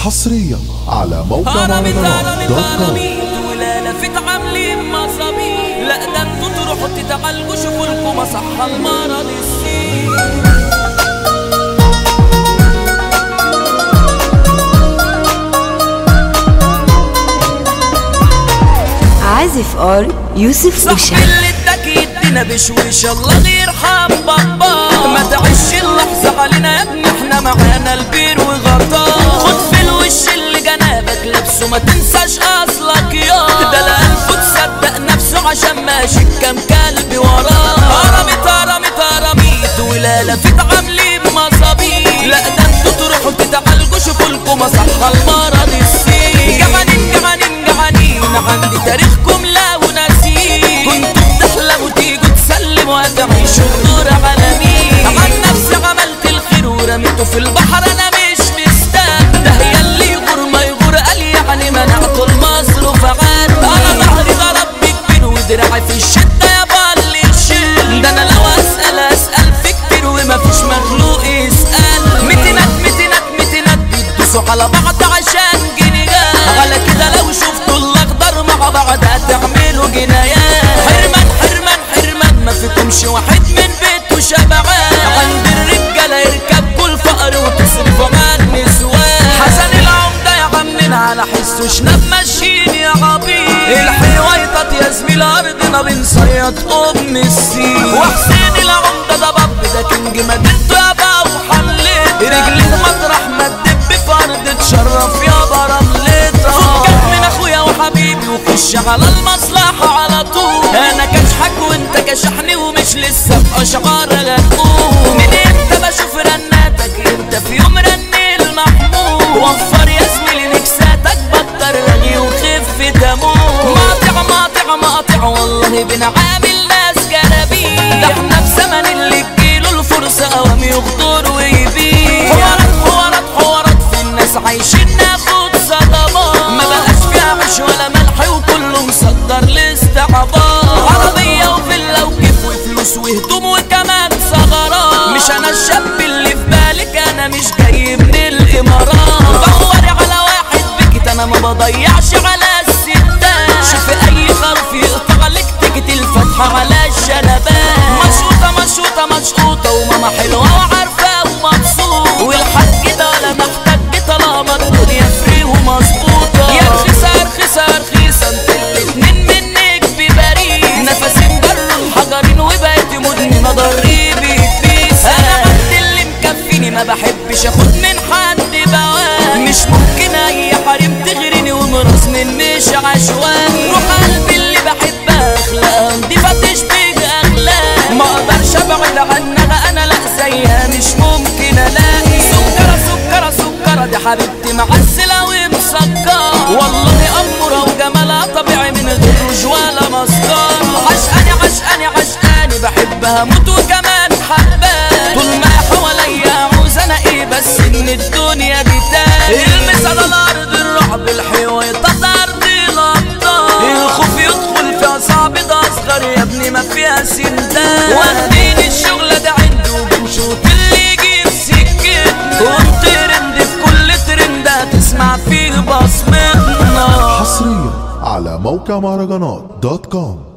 حصريا على موقع هرمت مهرجانات هرمت دوت كوم هرمت ولا لفت عاملين مصابيح لا ده انتوا تروحوا تتعالجوا شوفوا لكم مصحة المرض السين عازف ار يوسف صاحبي أوشا اللي اداك يدينا بشويش الله يرحم بابا ما تعيش اللحظة علينا يا ابني احنا معانا البير وغطاه خد في الوش اللي جنابك لابسه ما تنساش اصلك يا ده لا قلبه تصدق نفسه عشان ماشي كام كلب وراه هرمت هرمت هرميت ولا لفت عاملين مصابيح لا ده انتوا تروحوا تتعالجوا شوفوا لكم مصحة المرض السين جعانين جعانين جعانين عندي تاريخكم لا وناسين كنتوا بتحلموا تيجوا تسلموا هتعيشوا الدور على مين عن نفسي عملت الخير ورميته في البحر انا مش مستاهل ده هي اللي يغور ما يغور قال يعني منعته المصروف عاد انا ظهري ضرب كبير ودراعي في الشده يا بالي الشيل ده انا لو اسال اسال في كتير ومفيش مخلوق يسال متينات متينات متينات بيدوسوا على بعض عشان جنيهات على كده لو شفتوا الاخضر مع بعض هتعملوا جنايات حرمان حرمان حرمان ما فيكمش واحد من بيته شبعان عند الرجاله يركبوا الفقر وتصرفوا مع النسوان حسن العمده يا عمنا على حسه شنب ماشيين يا عبيد الحيويطات يا زميل ارضنا بنصيط ام السين وحسين العمده ده باب ده كينج مدينته يا با وحليت رجليه مطرح ما تدب في ارض تشرف يا برملتها فكك من اخويا وحبيبي وخش على المصلحه على طول انا كشحك وانت كشحني ومش لسه في اشعار غنقول من امتى بشوف رناتك انت في يوم رني المحمود وفر يا زميلي مكساتك بطل رغي وخف تموت مقاطع مقاطع مقاطع والله بنعامل ناس جلابيه ده احنا في زمن اللي تجيله الفرصه قوام يغدر ويبيع حوارات حوارات حوارات في الناس عايشين ناخد صدمات ما بقاش فيها عيش ولا ملح وكله مصدر لاستعباط عربيه وفيلا وكيف وفلوس وهدوم وكمان ثغرات مش انا الشاب اللي في بالك انا مش جاي من الامارات دوري على واحد بكت انا ما بضيعش على الستات شوف اي خرف يقطع لك تكت الفتحه على الشنبات مشقوطه مشقوطه مشقوطه وماما حلوه وعارفه ومبسوطه والحاج ده ولا محتاج طالما الدنيا فري ومظبوطه يا رخيصه يا رخيصه يا رخيصه انت الاتنين منك ببريء نفسي مجر الحجرين وبقيت مدمنه ضريبي بيس انا قد اللي مكفيني ما بحبش اخد من حد بوان مش ممكن اي حريم تغريني ومرسمن مش عشوائي روح قلبي اللي بحبها اخلاقها نضيفه تشبه اخلاق ما اقدرش ابعد عنها انا لا زيها مش ممكن الاقي سكره سكره سكره دي حبيبتي معسله ومسكره والله اموره وجمالها طبيعي من غير روج ولا مسكره عشقاني عشقاني عشقاني بحبها موت وكمان حباني طول ما حواليا عاوز انا ايه بس ان الدنيا دي تاني المس على الارض الرعب الحيويطات ارض الابطال الخوف يدخل فيها صعب ده اصغر يا ابني ما فيها سندان واخدين الشغلة ده عنده وبنشوط اللي يجيب سكتنا ونترند في كل ترند هتسمع فيه بصمتنا حصريا على موقع مهرجانات دوت كوم